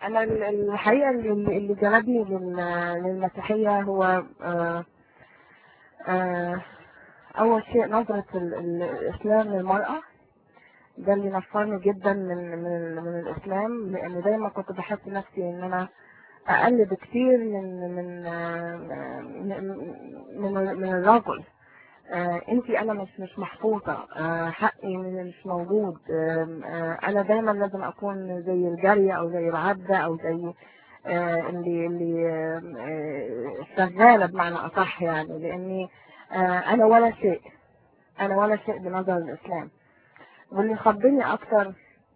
انا ال- الحقيقه اللي, اللي جذبني لل- للمسيحيه هو آه، آه، اول شيء نظره ال- ال- الاسلام للمراه ده اللي نفرني جدا من من من الاسلام لان دايما كنت بحس نفسي ان انا اقل بكتير من من آه، من من, من الرجل آه انتي انا مش مش محفوظة آه حقي من- مش موجود آه آه انا دايما لازم اكون زي الجارية او زي العبدة او زي آه اللي اللي آه آه، شغالة بمعنى اصح يعني لاني آه انا ولا شيء انا ولا شيء بنظر الاسلام واللي خضني اكتر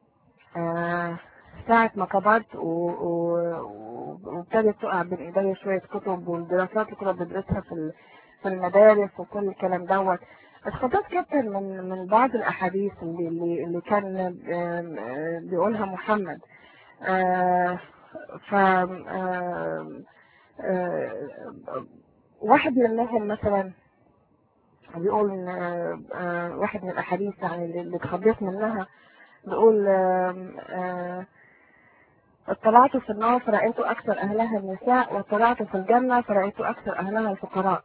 آه ساعة ما كبرت و- و- و- وابتدت تقع بين ايديا شوية كتب والدراسات اللي كنا بندرسها في ال- في المدارس وكل الكلام دوت اتخضيت جدا من من بعض الاحاديث اللي اللي, اللي كان آم، آه، بيقولها محمد آه ف آم، آه، واحد منهم مثلا بيقول إن، آه، آه، واحد من الاحاديث يعني اللي اللي اتخضيت منها بيقول آم، آه، اطلعت في النار فرأيت أكثر أهلها النساء واطلعت في الجنة فرأيت أكثر أهلها الفقراء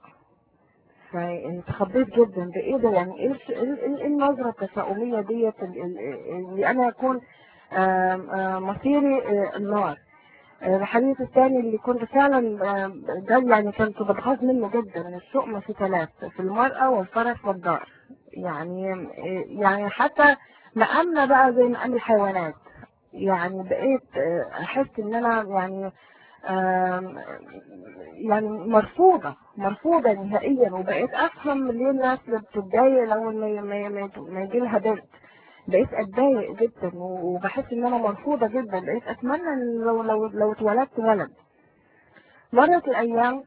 فاتخضيت جدا ده ايه ده يعني ايه الش- ايه إيه- إيه النظرة التشاؤمية ديت ال- ال- اللي انا يكون آم، آم، مصيري آه، النار آه، الحديث الثاني اللي كنت فعلا آم، ده يعني كنت بتغاظ منه جدا الشؤم في ثلاث في المرأة والفرس والدار يعني آه، يعني حتى مأمنة بقى زي مأمن الحيوانات يعني بقيت آه، احس ان انا يعني آم، يعني مرفوضة مرفوضة نهائيا وبقيت افهم ليه الناس بتتضايق لو ما ما ما ما يجي لها بنت بقيت اتضايق جدا وبحس ان انا مرفوضة جدا بقيت اتمنى ان لو لو لو اتولدت ولد مرت الايام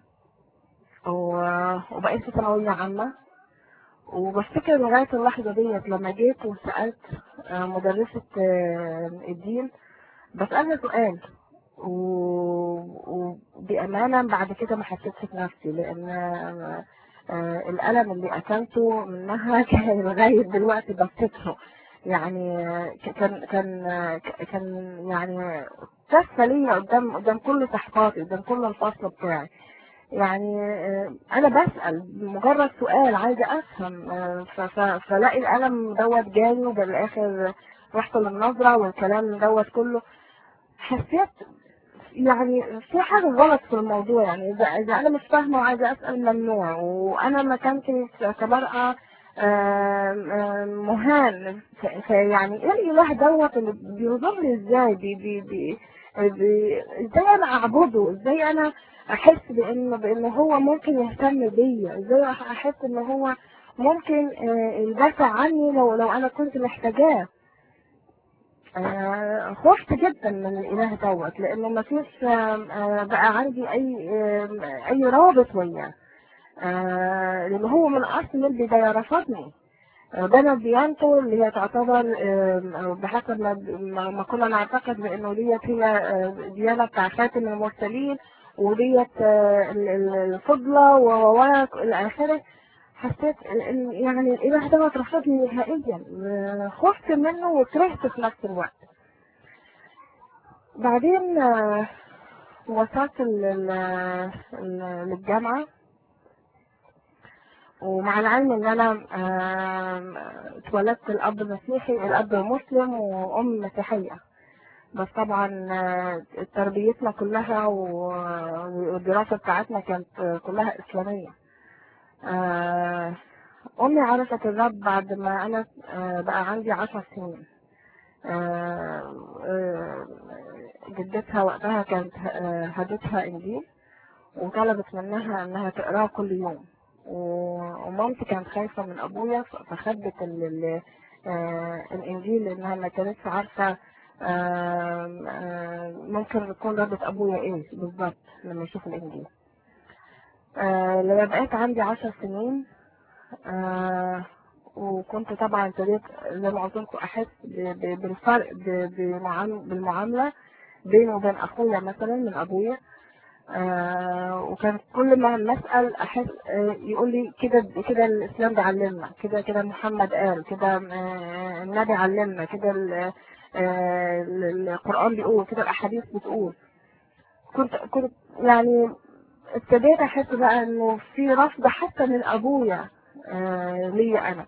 و- وبقيت في ثانوية عامة وبفتكر لغاية اللحظة ديت لما جيت وسألت آه، مدرسة آه، الدين بسألها سؤال و- وبأمانة بعد كده ما حسيتش بنفسي لأن آه، آه، الألم اللي أكلته منها كان لغاية دلوقتي بفتكره يعني آه، كان كان آه، كان يعني كفة ليا قدام قدام كل صحباتي قدام كل الفصل بتاعي يعني آه، انا بسأل مجرد سؤال عايزة افهم آه، ف- ف- فلاقي القلم دوت جاني وبالاخر رحت للنظرة والكلام دوت كله حسيت يعني في حاجة غلط في الموضوع يعني إذا, إذا أنا مش فاهمة وعايزة أسأل ممنوع وأنا مكانتي كمرأة آم، آم، مهان ف- فيعني إيه الإله دوت اللي بينظر لي إزاي بي بي بي بي إزاي أنا أعبده إزاي أنا أحس بإن بإن هو ممكن يهتم بيا إزاي أحس إن هو ممكن آه، يدافع عني لو لو أنا كنت محتاجاه آه، خفت جدا من الاله دوت لان ما فيش آم، آه، بقى عندي اي آم، اي رابط وياه آه، لان هو من اصل البدايه رفضني آه، بنى ديانته اللي هي تعتبر آم، بحسب ما ما ما كنا نعتقد بانه ديت هي آه، ديانه بتاع خاتم المرسلين وديت آه، ال- ال- الفضلة و و الى اخره حسيت ال- ال- يعني الاله دوت رفضني نهائيا آه، خفت منه وكرهته في نفس الوقت بعدين آه، وصلت لل- لل- للجامعة ومع العلم ان انا آم، اتولدت الاب مسيحي الاب مسلم وام مسيحية بس طبعا آه، تربيتنا كلها و- والدراسة بتاعتنا كانت كلها اسلامية آه، امي عرفت الرب بعد ما انا آه، بقى عندي عشر سنين آه، آه، جدتها وقتها كانت آه، هدتها انجيل وطلبت منها انها تقراه كل يوم و- ومامتي كانت خايفة من ابويا ف- فخبت ال- ال- آه، الانجيل لانها ما كانتش عارفة آم، آم، ممكن يكون ربط ابويا ايه بالظبط لما يشوف الانجيل آه، لما بقيت عندي عشر سنين آه، وكنت طبعا ابتديت زي ما قلت لكم احس ب- ب- بالفرق ب- بمعام- بالمعامله بيني وبين اخويا مثلا من ابويا آه وكان كل ما نسال احس آه يقول لي كده كده الاسلام بيعلمنا كده كده محمد قال كده آه النبي علمنا كده ال- آه، القرآن بيقول كده الأحاديث بتقول كنت كنت يعني ابتديت أحس بقى إنه في رفض حتى من أبويا آه، ليا أنا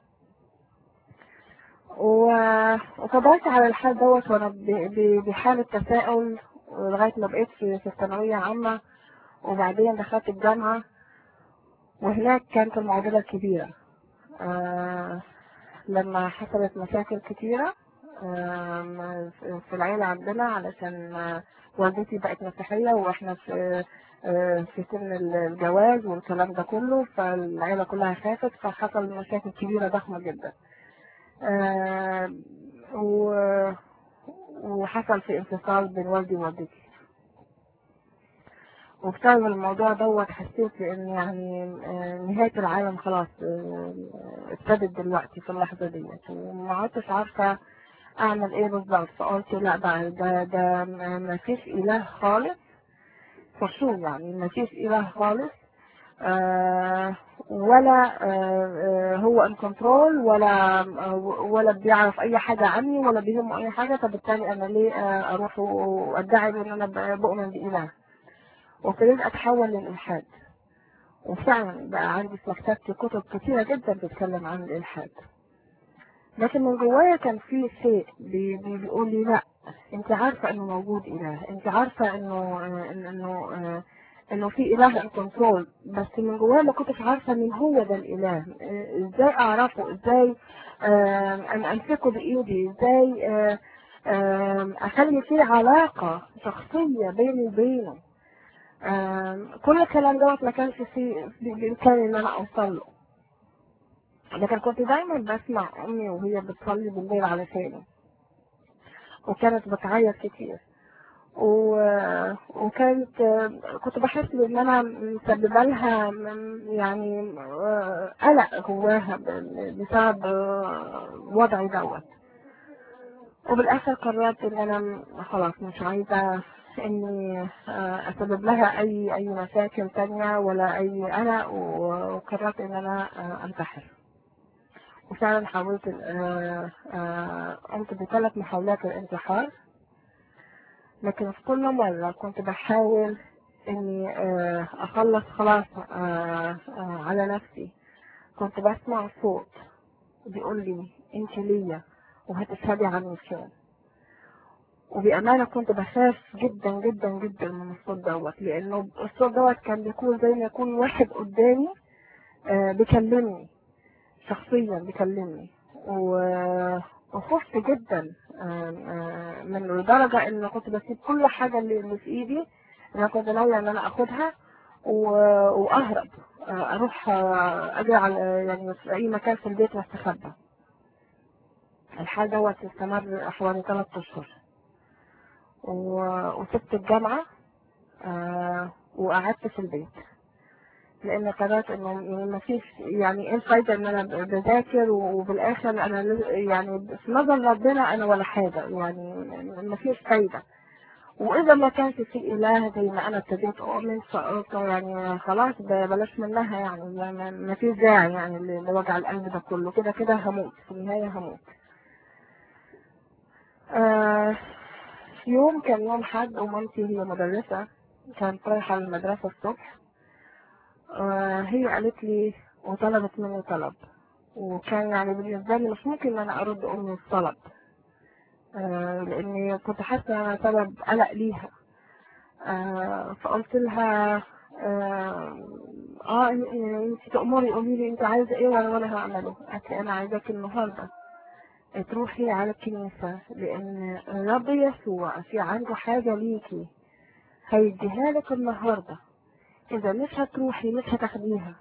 و- وفضلت على الحال دوت وأنا ب- ب- بحالة تساؤل لغاية ما بقيت في في الثانوية عامة وبعدين دخلت الجامعة وهناك كانت المعضلة كبيرة آه لما حصلت مشاكل كتيرة آم، في العيلة عندنا علشان آه، والدتي بقت مسيحية واحنا في آه، في سن الجواز والكلام ده كله فالعيلة كلها خافت فحصل مشاكل كبيرة ضخمة جدا آم، و- وحصل في انفصال بين والدي ووالدتي وبسبب الموضوع دوت حسيت بان يعني آه، نهاية العالم خلاص آه، ابتدت دلوقتي في اللحظة ديت وما عدتش عارفة اعمل ايه بالظبط فقلت لا بقى ده ده ما ما فيش اله خالص فرشو يعني ما فيش اله خالص آه ولا آه آه هو ان كنترول ولا آه ولا بيعرف اي حاجة عني ولا بيهمه اي حاجة فبالتالي انا ليه آه اروح وادعي ان انا ب- بؤمن باله وابتديت اتحول للالحاد وفعلا بقى عندي في مكتبتي كتب كتيرة جدا بتتكلم عن الالحاد لكن من جوايا كان في شيء بي بي بيقول لي لا انت عارفة انه موجود اله انت عارفة انه آه، إن- انه آه، انه في اله ان كنترول بس من جوايا ما كنتش عارفة مين هو ده الاله آه، ازاي اعرفه ازاي آه، ان امسكه بايدي ازاي آه، آه، اخلي فيه علاقة شخصية بيني وبينه آه، كل الكلام دوت ما كانش فيه بامكاني ان انا اوصل له لكن كنت دايما بسمع امي وهي بتصلي بالليل علشاني وكانت بتعيط كتير و... وكانت كنت بحس ان انا مسببه لها م- يعني آه، قلق جواها ب- بسبب آه، وضعي دوت وبالاخر قررت ان انا م- خلاص مش عايزه اني آه، اسبب لها اي اي مشاكل تانية ولا اي قلق و- وقررت ان انا آه، انتحر وفعلا حاولت آه، آه، قمت بثلاث محاولات الانتحار لكن في كل مرة كنت بحاول اني آه، اخلص خلاص آه، آه، على نفسي كنت بسمع صوت بيقول لي انت ليا وهتشهدي عني فين وبأمانة كنت بخاف جدا جدا جدا من الصوت دوت لأنه الصوت دوت كان بيكون زي ما يكون واحد قدامي آه، بيكلمني شخصيا بيكلمني و- وخفت جدا آم، آم، من لدرجة ان كنت بسيب كل حاجة اللي اللي في ايدي ان انا كنت ناوية ان انا اخدها و- واهرب آه، اروح آه، اجي على يعني في اي مكان في البيت واستخبى الحال دوت استمر حوالي ثلاث اشهر و- وسبت الجامعة آه، وقعدت في البيت لان قررت انه ما فيش يعني ايه الفايده ان انا ب- بذاكر وبالاخر انا ل- يعني في نظر ربنا انا ولا حاجه يعني ما فيش فايده واذا ما كانش في اله زي ما انا ابتديت اؤمن فقلت يعني خلاص ب- بلاش منها يعني ما- ما ما فيش داعي يعني ل- لوجع القلب ده كله كده كده هموت في النهايه هموت آه في يوم كان يوم حد ومامتي هي مدرسه كانت رايحه المدرسه الصبح آه، هي قالت لي وطلبت مني طلب وكان يعني بالنسبة لي مش ممكن ان انا ارد امي الطلب آه، لاني كنت حاسة ان انا سبب قلق ليها آه، فقلت لها اه آه، انت تأمري قولي لي انت عايزة ايه وانا وانا هعمله قالت لي انا عايزاك النهاردة تروحي على الكنيسة لان الرب يسوع في عنده حاجة ليكي هيديها لك النهاردة اذا مش هتروحي مش هتاخديها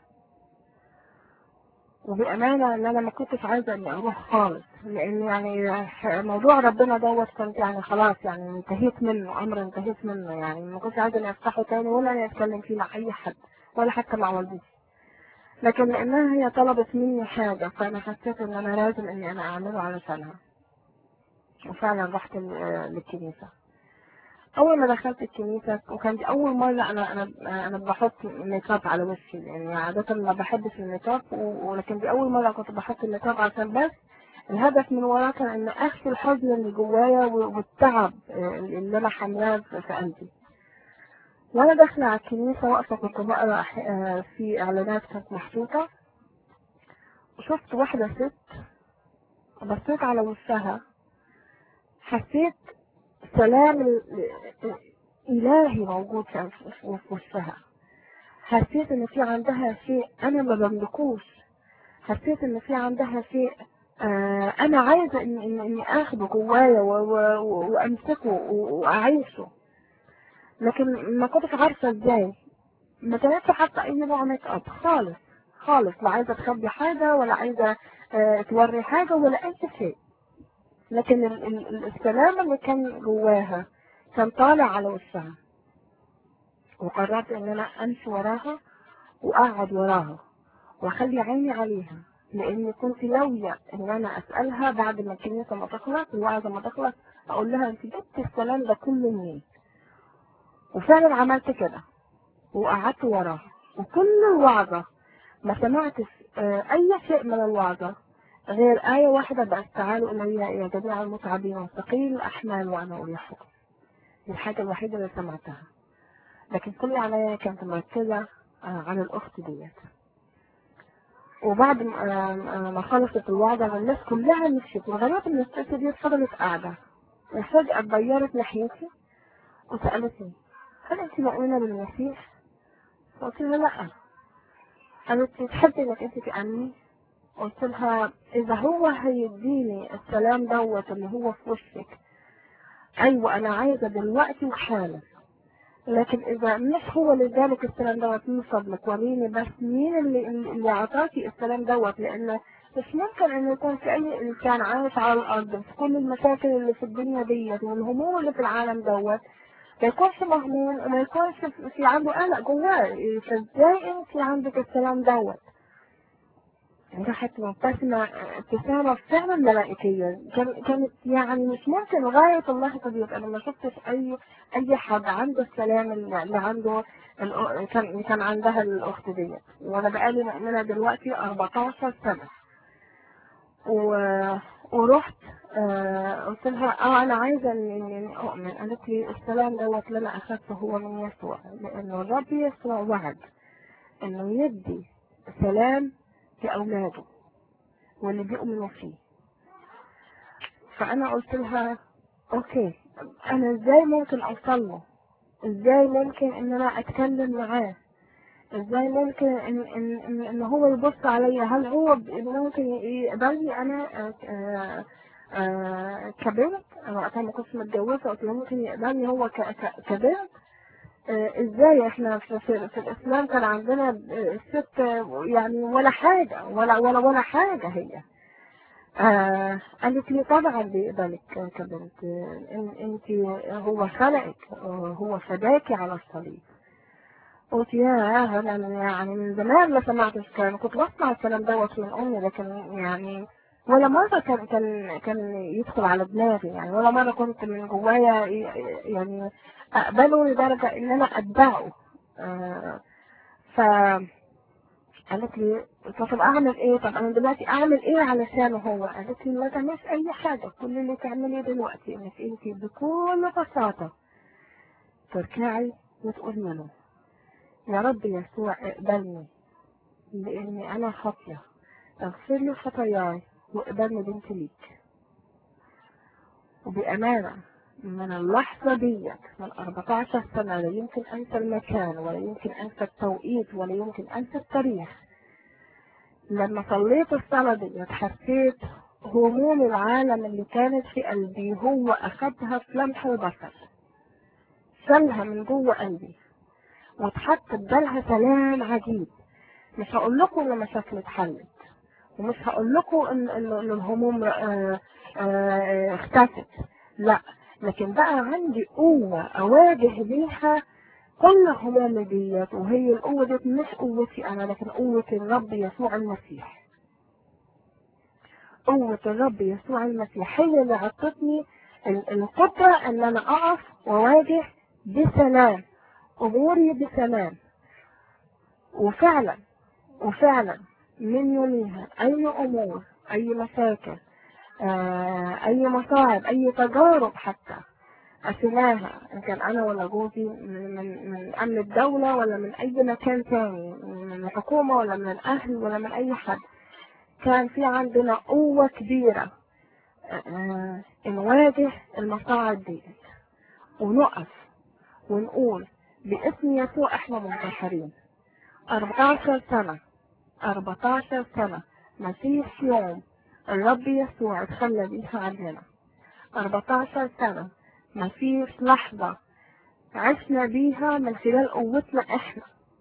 وبأمانة إن أنا ما كنتش عايزة إني أروح خالص لأن يعني موضوع ربنا دوت كنت يعني خلاص يعني انتهيت منه أمر انتهيت منه يعني ما كنتش عايزة إني أفتحه تاني ولا إني أتكلم فيه مع أي حد ولا حتى مع والدتي لكن لأنها هي طلبت مني حاجة فأنا حسيت إن أنا لازم إني أنا أعمله علشانها وفعلا رحت ال- للكنيسة أول ما دخلت الكنيسة وكانت دي أول مرة أنا أنا أنا بحط ميك اب على وشي يعني عادة ما بحبش الميك اب و- ولكن دي أول مرة كنت بحط الميك اب عشان بس الهدف من وراه كان ان اخفي الحزن اللي جوايا والتعب اللي انا حاملاه في قلبي وانا داخله على الكنيسه واقفه كنت بقرا في اعلانات كانت محطوطه وشفت واحده ست بصيت على وشها حسيت سلام إلهي موجود في وشها حسيت إن في عندها شيء أنا ما بملكوش حسيت إن في عندها شيء آه أنا عايزة إني إن إني آخده جوايا وأمسكه وأعيشه لكن ما كنتش عارفة إزاي ما كانتش حاطة أي نوع ميك أب خالص خالص لا عايزة تخبي حاجة ولا عايزة آه توري حاجة ولا أي شيء لكن ال ال السلام اللي كان جواها كان طالع على وشها وقررت ان انا امشي وراها واقعد وراها واخلي عيني عليها لاني كنت ناوية ان انا اسألها بعد ما الكنيسة ما تخلص الوعظة ما تخلص اقول لها انت جبت السلام ده كله منين وفعلا عملت كده وقعدت وراها وكل الوعظة ما سمعتش اي شيء من الوعظة غير آية واحدة بس تعالوا إلي يا جميع المتعبين والثقيل الأحمال وأنا أريحكم دي الحاجة الوحيدة اللي سمعتها لكن كل عليا كانت مركزة على الأخت ديت وبعد ما خلصت الوعظة الناس كلها مشيت لغاية إن الست دي فضلت قاعدة وفجأة اتغيرت ناحيتي وسألتني هل أنت مؤمنة بالمسيح؟ قلت لها لأ قالت لي تحبي إنك أنت تأمني؟ قلت لها اذا هو هيديني السلام دوت اللي هو في وشك ايوه انا عايزه دلوقتي وحالا لكن اذا مش هو اللي ادالك السلام دوت من فضلك وريني بس مين اللي اللي اعطاكي السلام دوت لان مش ممكن ان يكون في اي انسان عايش على الارض في كل المشاكل اللي في الدنيا ديت والهموم اللي في العالم دوت ما يكونش مهموم وما يكونش في عنده قلق جواه فازاي انت عندك السلام دوت راحت مبتسمة ابتسامة فعلا ملائكية كانت يعني مش ممكن غاية الله تضيق أنا ما شفتش أي أي حد عنده السلام اللي عنده كان كان عندها الأخت ديت وأنا بقالي مؤمنة دلوقتي 14 سنة و... ورحت آه قلت لها اه انا عايزه اني اؤمن قالت لي السلام دوت اللي انا اخذته هو من يسوع لانه الرب يسوع وعد انه يدي سلام لأولاده واللي بيؤمنوا فيه فأنا قلت لها أوكي أنا إزاي ممكن أوصل له إزاي ممكن إن أنا أتكلم معاه إزاي ممكن إن, إن, إن, إن هو يبص عليا هل هو ممكن يقبلني أنا آآ آآ كبنت أنا وقتها ما كنتش متجوزة قلت له ممكن يقبلني هو كبنت ازاي احنا في, في, في الاسلام كان عندنا الست يعني ولا حاجة ولا ولا ولا حاجة هي آه قالت لي طبعا بيقبلك كبنت ان انت هو خلقك هو فداكي على الصليب قلت يا انا يعني من زمان ما سمعتش كلام كنت بسمع الكلام دوت من امي لكن يعني ولا مرة كان كان كان يدخل على دماغي يعني ولا مرة كنت من جوايا يعني اقبله لدرجة ان انا اتبعه آه ف قالت لي طب اعمل ايه طب انا دلوقتي اعمل ايه علشانه هو قالت لي ما تعملش اي حاجة كل اللي تعمليه دلوقتي انك انت بكل بساطة تركعي وتقولي له يا رب يسوع اقبلني لاني انا خاطية اغفر لي خطاياي واقبلني بنت ليك وبأمانة من اللحظة ديت من 14 سنة لا يمكن أنسى المكان ولا يمكن أنسى التوقيت ولا يمكن أنسى التاريخ لما صليت الصلاة ديت حسيت هموم العالم اللي كانت في قلبي هو أخدها في لمح البصر شالها من جوه قلبي واتحط بدالها سلام عجيب مش هقول لكم ان مشاكل اتحلت ومش هقول لكم ان ان الهموم اه اه اختفت لا لكن بقى عندي قوة أواجه بيها كل همومي ديت وهي القوة ديت مش قوتي أنا لكن قوة الرب يسوع المسيح قوة الرب يسوع المسيح هي اللي عطتني القدرة إن أنا أقف وأواجه بسلام أموري بسلام وفعلا وفعلا من يوميها أي أمور أي مشاكل آه، اي مصاعب اي تجارب حتى أسيناها إن كان أنا ولا جوزي من, من, من أمن الدولة ولا من أي مكان تاني من الحكومة ولا من الأهل ولا من أي حد كان في عندنا قوة كبيرة آه، نواجه المصاعب دي ونقف ونقول باسم يسوع احنا منتصرين 14 سنة 14 سنة ما فيش يوم الرب يسوع اتخلى بيها عننا 14 سنة ما فيش لحظة عشنا بيها من خلال قوتنا احنا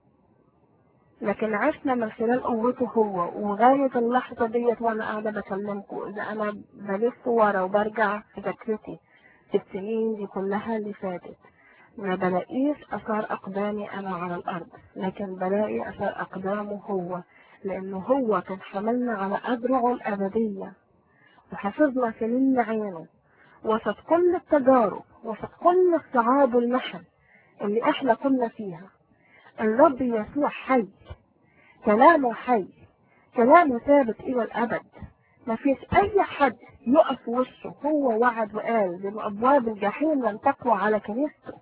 لكن عشنا من خلال قوته هو وغاية اللحظة ديت وانا قاعدة بكلمكم اذا انا بلف ورا وبرجع في ذاكرتي في السنين دي كلها اللي فاتت ما بلاقيش اثار اقدامي انا على الارض لكن بلاقي اثار اقدامه هو لانه هو كان حملنا على اذرعه الابدية وحفظنا في من عينه وسط كل التجارب وسط كل الصعاب والمحن اللي احنا كنا فيها الرب يسوع حي كلامه حي كلامه ثابت الى الابد ما فيش اي حد يقف في وشه هو وعد وقال بان ابواب الجحيم لن تقوى على كنيسته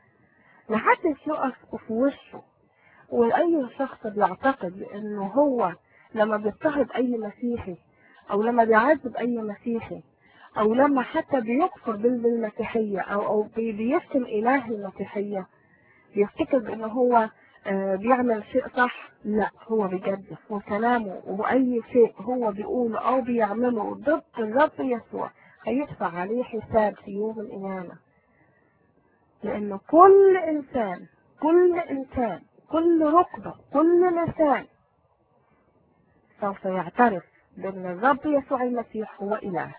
محدش يقف في وشه واي شخص بيعتقد انه هو لما بيضطهد اي مسيحي او لما بيعذب اي مسيحي او لما حتى بيكفر بالمسيحية او او بي- بيشتم اله المسيحية بيفتكر بان هو آه، بيعمل شيء صح لا هو بيجدف وكلامه واي شيء هو بيقوله او بيعمله ضد الرب يسوع هيدفع عليه حساب في يوم القيامة لان كل انسان كل انسان كل ركبة كل لسان سوف يعترف بان الرب يسوع المسيح هو اله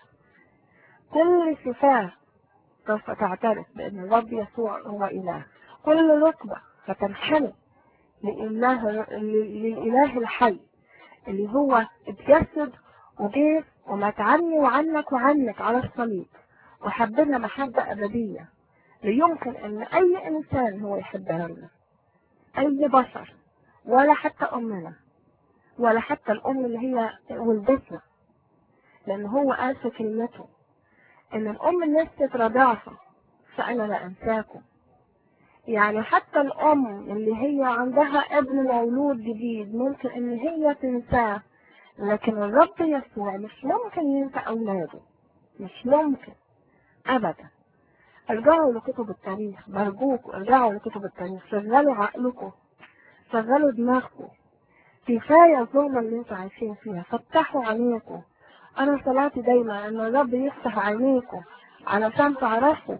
كل شفاه سوف تعترف بان الرب يسوع هو اله كل ركبة فتنحني لإله للإله الحي اللي هو اتجسد وجه ومات عني وعنك وعنك على الصليب وحبنا محبة أبدية لا يمكن أن أي إنسان هو يحبها لنا أي بشر ولا حتى أمنا ولا حتى الأم اللي هي ولدتنا لأن هو قال في كلمته إن الأم نست رضاعها فأنا لا أنساكم يعني حتى الأم اللي هي عندها ابن مولود جديد ممكن إن هي تنساه لكن الرب يسوع مش ممكن ينسى أولاده مش ممكن أبدا ارجعوا لكتب التاريخ برجوكوا ارجعوا لكتب التاريخ شغلوا عقلكم شغلوا دماغكم كفاية الظلمة اللي انتوا عايشين فيها فتحوا عينيكم أنا صلاتي دايما إن الرب يفتح عينيكم علشان تعرفوا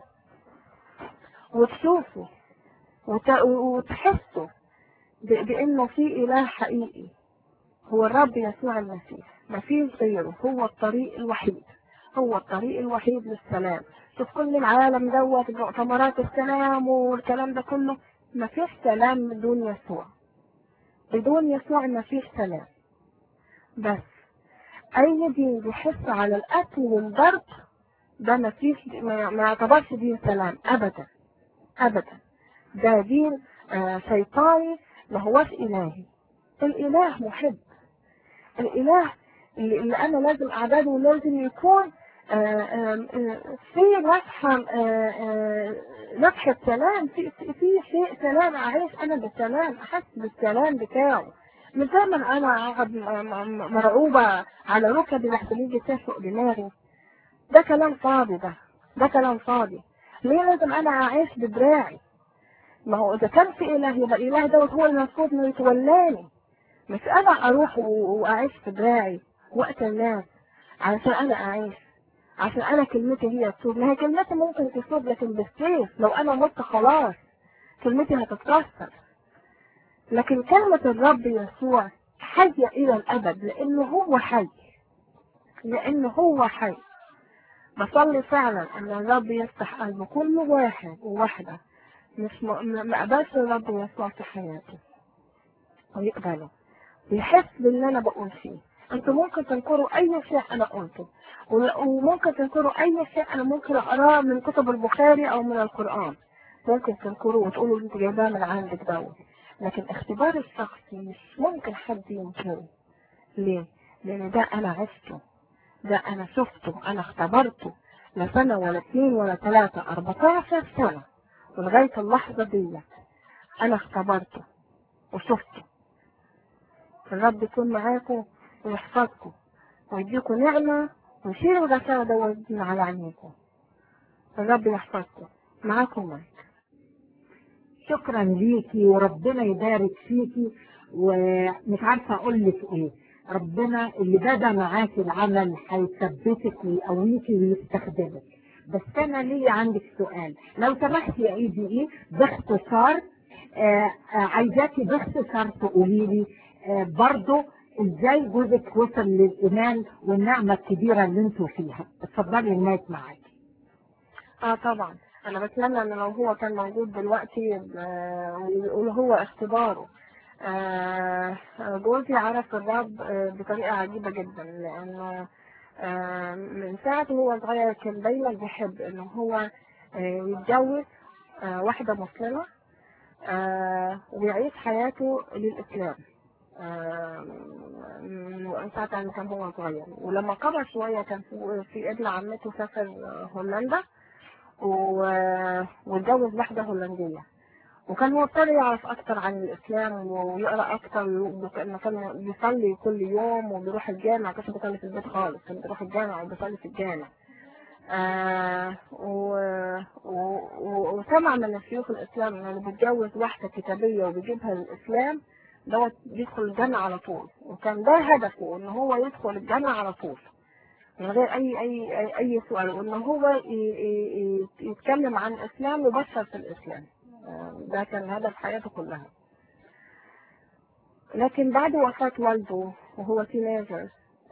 وتشوفوا وت... وتحسوا ب... بانه في اله حقيقي هو الرب يسوع المسيح مفيش غيره هو الطريق الوحيد هو الطريق الوحيد للسلام شوف كل العالم دوت مؤتمرات السلام والكلام ده كله مفيش سلام بدون يسوع بدون يسوع مفيش سلام بس اي دين بيحس على القتل والضرب ده مفيش ما ما يعتبرش دين سلام ابدا ابدا ده دين آه، شيطاني ما هوش إلهي الإله محب الإله اللي, اللي أنا لازم أعبده لازم يكون آه، آه، آه، في نفحة آه، آه، نفحة سلام في, في في شيء سلام أعيش أنا بالسلام أحس بالسلام بتاعه مش دايما أنا أقعد م- م- مرعوبة على ركبي لحسن يجي تفوق دماغي ده كلام فاضي ده ده كلام فاضي ليه لازم أنا أعيش بدراعي ما هو اذا كان في اله يبقى الاله دوت هو المفروض انه يتولاني مش انا اروح و- واعيش في دراعي وقت الناس علشان انا اعيش عشان انا كلمتي هي تصوب ما هي كلمتي ممكن تصوب لكن بالسيف لو انا مت خلاص كلمتي هتتكسر لكن كلمة الرب يسوع حية إلى الأبد لأنه هو حي لأنه هو حي بصلي فعلا أن الرب يفتح قلب كل واحد وواحدة مش م... م- ما قبلش الرب يسوع في حياته ويقبله ويحس باللي انا بقول فيه انتوا ممكن تنكروا اي شيء انا قلته و- وممكن تنكروا اي شيء انا ممكن اقراه من كتب البخاري او من القران ممكن تنكروا وتقولوا انت جايباه من عندك دوت لكن اختبار الشخصي مش ممكن حد ينكره ليه؟ لان ده انا عشته ده انا شفته انا اختبرته لا سنة ولا اثنين ولا ثلاثة 14 سنة ولغاية اللحظة دي انا اختبرته وشفته الرب يكون معاكم ويحفظكم ويديكم نعمة ويشيل الغشاوة دوت من على عينيكم الرب يحفظكم معاكم مايك شكرا ليكي وربنا يبارك فيكي ومش عارفه اقول لك ايه ربنا اللي بدا معاكي العمل هيثبتك ويقويكي ويستخدمك بس انا ليا عندك سؤال لو سمحتي يا ايدي ايه باختصار آه آه عايزاكي باختصار تقولي لي آه برضو ازاي جوزك وصل للايمان والنعمه الكبيره اللي انتوا فيها اتفضلي المايك معاكي اه طبعا انا بتمنى ان لو هو كان موجود دلوقتي آه، ويقول هو اختباره آه، جوزي عرف الرب آه، بطريقة عجيبة جدا لانه آه، من ساعة وهو صغير كان دايما بيحب ان هو آه، يتجوز آه، واحدة مسلمة آه، ويعيش حياته للإسلام آه، من ساعة ما كان هو صغير ولما كبر شوية كان في- في ابن عمته سافر آه، هولندا و- واتجوز واحدة هولندية وكان هو ابتدى يعرف أكتر عن الإسلام ويقرأ أكتر وكان كان بيصلي كل يوم وبيروح الجامع ما كانش بيصلي في البيت خالص كان بيروح الجامع وبيصلي في الجامع آه و... و... و... وسمع من الشيوخ الإسلام إن اللي بيتجوز واحدة كتابية وبيجيبها للإسلام دوت بيدخل الجنة على طول وكان ده هدفه إن هو يدخل الجنة على طول من غير اي اي اي, أي سؤال وان هو ي- ي- ي- يتكلم عن الاسلام ويبشر في الاسلام آه، ده كان هدف حياته كلها لكن بعد وفاة والده وهو تينيجر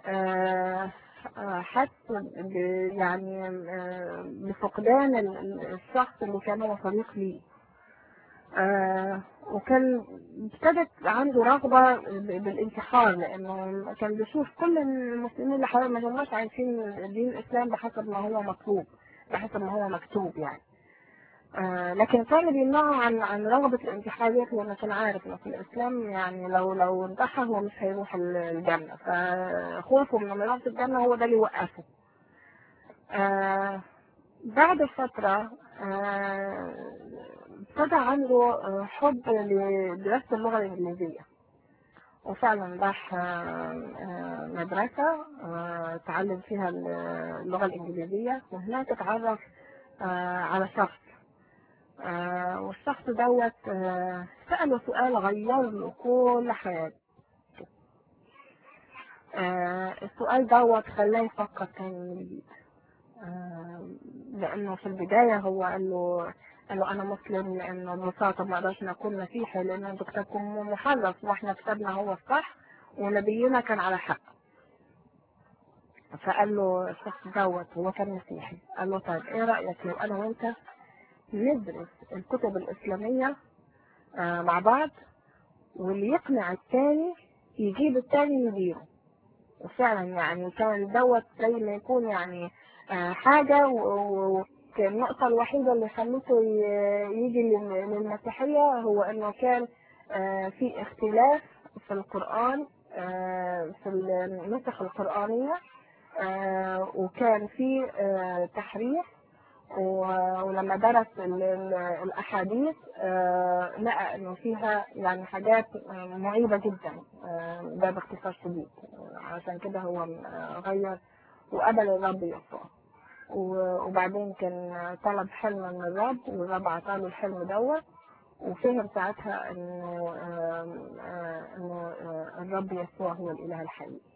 حس ب- يعني آه، بفقدان ال- ال- الشخص اللي كان هو صديق ليه آه، وكان ابتدت عنده رغبة ب- بالانتحار لأنه كان بيشوف كل المسلمين اللي حواليه ما هماش عايشين دين الإسلام بحسب ما هو مطلوب بحسب ما هو مكتوب يعني آه، لكن كان بيمنعه عن عن رغبة الانتحار ديت لأنه كان عارف إنه في الإسلام يعني لو لو انتحر هو مش هيروح ال- الجنة فخوفه من إنه يروح الجنة هو ده اللي وقفه. آه، بعد فترة آه، ابتدى عنده آه، حب لدراسة اللغة الإنجليزية وفعلا راح آه، آه، مدرسة آه، اتعلم فيها اللغة الإنجليزية وهناك اتعرف آه، على شخص آه، والشخص دوت آه، سأله سؤال غير له كل حياته آه، السؤال دوت خلاه يفكر تاني من جديد آه، لأنه في البداية هو قال له قال له أنا مسلم لأنه ببساطة ما أقدرش أكون مسيحي لأن أنتوا كتابكم محرف وإحنا كتابنا هو الصح ونبينا كان على حق فقال له الشخص دوت هو كان مسيحي قال له طيب إيه رأيك لو أنا وأنت ندرس الكتب الإسلامية آه، مع بعض واللي يقنع التاني يجيب التاني يديره وفعلا يعني كان دوت زي ما يكون يعني آه، حاجة و- و- وكان النقطة الوحيدة اللي خلته ي- يجي لل- للمسيحية هو انه كان آه، في اختلاف في القرآن آه، في النسخ القرآنية آه، وكان في آه، تحريف و- ولما درس ال- ال- الأحاديث آه، لقى إنه فيها يعني حاجات آه، معيبة جدا آه، ده باختصار شديد آه، عشان كده هو آه، غير وقبل الرب يسوع و- وبعدين كان طلب حلم من الرب والرب عطاله الحلم دوت وفهم ساعتها انه آه، آه، انه آه، الرب يسوع هو الاله الحقيقي